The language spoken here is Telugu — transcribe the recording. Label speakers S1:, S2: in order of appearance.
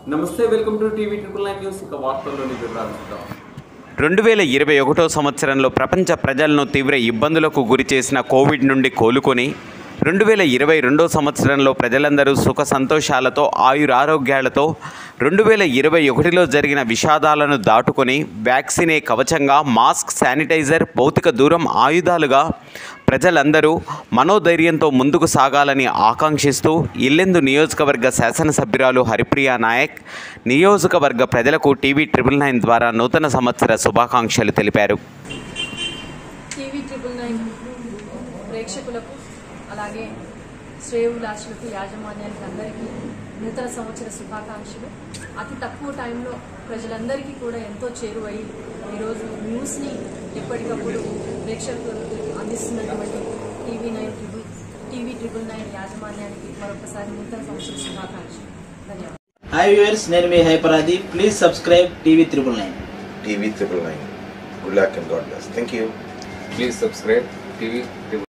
S1: నమస్తే welcome to TV triple nine news ఇక వార్తల్లోని వివరాలు చూద్దాం
S2: రెండు వేల ఇరవై ఒకటో సంవత్సరంలో ప్రపంచ ప్రజలను తీవ్ర ఇబ్బందులకు గురి చేసిన కోవిడ్ నుండి కోలుకొని రెండు వేల ఇరవై రెండో సంవత్సరంలో ప్రజలందరూ సుఖ సంతోషాలతో ఆయురారోగ్యాలతో రెండు వేల ఇరవై ఒకటిలో జరిగిన విషాదాలను దాటుకొని వ్యాక్సినే కవచంగా మాస్క్ శానిటైజర్ భౌతిక దూరం ఆయుధాలుగా ప్రజలందరూ మనోధైర్యంతో ముందుకు సాగాలని ఆకాంక్షిస్తూ ఇల్లెందు నియోజకవర్గ శాసనసభ్యురాలు హరిప్రియ నాయక్ నియోజకవర్గ ప్రజలకు టీవీ ట్రిపుల్ నైన్ ద్వారా నూతన సంవత్సర శుభాకాంక్షలు తెలిపారు
S3: టీవీ ట్రిపుల్ నైన్ ప్రేక్షకులకు అలాగే శ్రేయులాశులకు యాజమాన్యానికి అందరికీ నూతన సంవత్సర శుభాకాంక్షలు అతి తక్కువ టైంలో ప్రజలందరికీ కూడా ఎంతో చేరువై ఈరోజు న్యూస్ని ఎప్పటికప్పుడు ప్రేక్షకులకు అందిస్తున్నటువంటి TV nine triple TV triple nine యాజమాన్యానికి మరొకసారి నూతన సంవత్సర శుభాకాంక్షలు ధన్యవాదాలు
S4: హాయ్ వ్యూవర్స్ నేను మీ హైపరాది please subscribe TV triple nine
S5: TV triple nine. Good luck and God bless. Thank you.
S6: Please subscribe TV